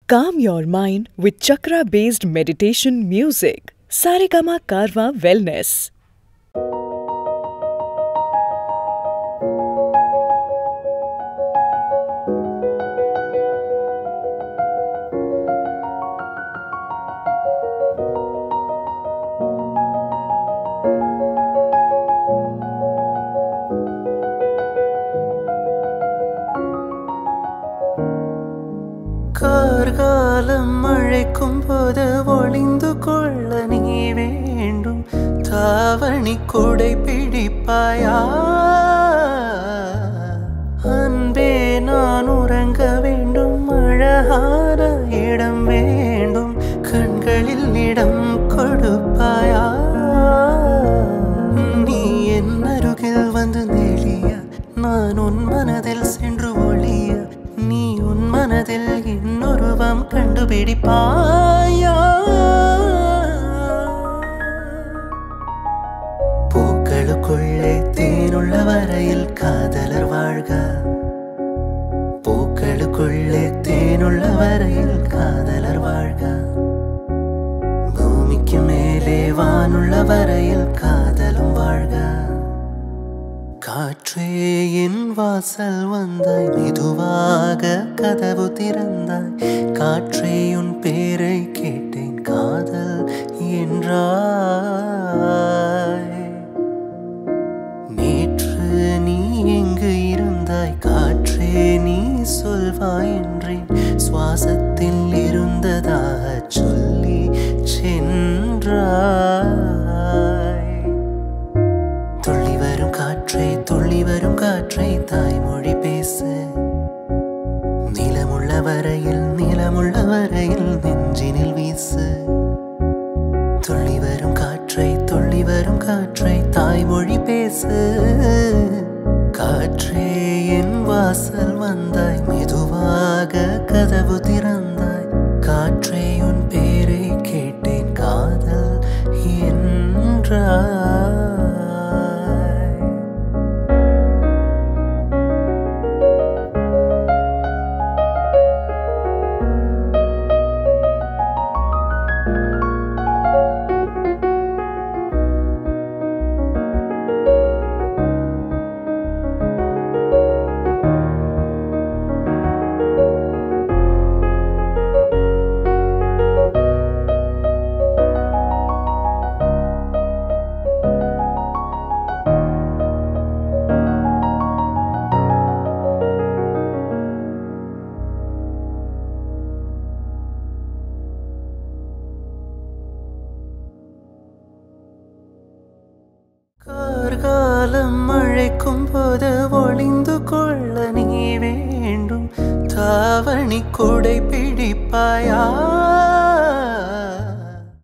Calm your mind with chakra based meditation music. Saregama Karwa Wellness. கார்காலம் அழைக்கும் போது ஒளிந்து கொள்ள நீ வேண்டும் தாவணி கொடை பிடிப்பாயா அன்பே நான் உறங்க வேண்டும் அழகான இடம் வேண்டும் கண்களில் இடம் கொடுப்பாயா நீ என் அருகில் வந்து நெளிய நான் உன் மனதில் சென்று ஒளிய நீ உன் மனதில் இன்னொருவம் கண்டுபிடிப்பாயா பூக்களுக்குள்ளே தேனுள்ள வரையில் காதலர் வாழ்க பூக்களுக்குள்ளே தேனுள்ள வரையில் காதலர் வாழ்க பூமிக்கு மேலே வானுள்ள வரையில் காதலும் வாழ்க காற்றே என் வாசல் வந்தாய் மெதுவாக கதவு திறந்தாய் காற்றே உன் பேரை கேட்டேன் காதல் என்றாய் நேற்று நீ எங்கு இருந்தாய் காற்றே நீ சொல்வாய் என்றேன் சுவாசத்தில் இருந்ததாக சொல்லி சென்றாய் துள்ளி வரும் காற்றே துள்ளி வரும் காற்றை தாய்மொழி பேசு நிலமுள்ள வரையில் நிலமுள்ள வரையில் நெஞ்சினில் வீசு துள்ளி வரும் காற்றை துள்ளி வரும் காற்றை தாய்மொழி பேசு காற்றே என் வாசல் வந்தாய் மெதுவாக கதவு திறந்தாய் காற்றே உன் பேரை கேட்டேன் காதல் என்றாய் கார்காலம் அழைக்கும் போது ஒளிந்து கொள்ள நீ வேண்டும் தாவணி கொடை பிடிப்பாயா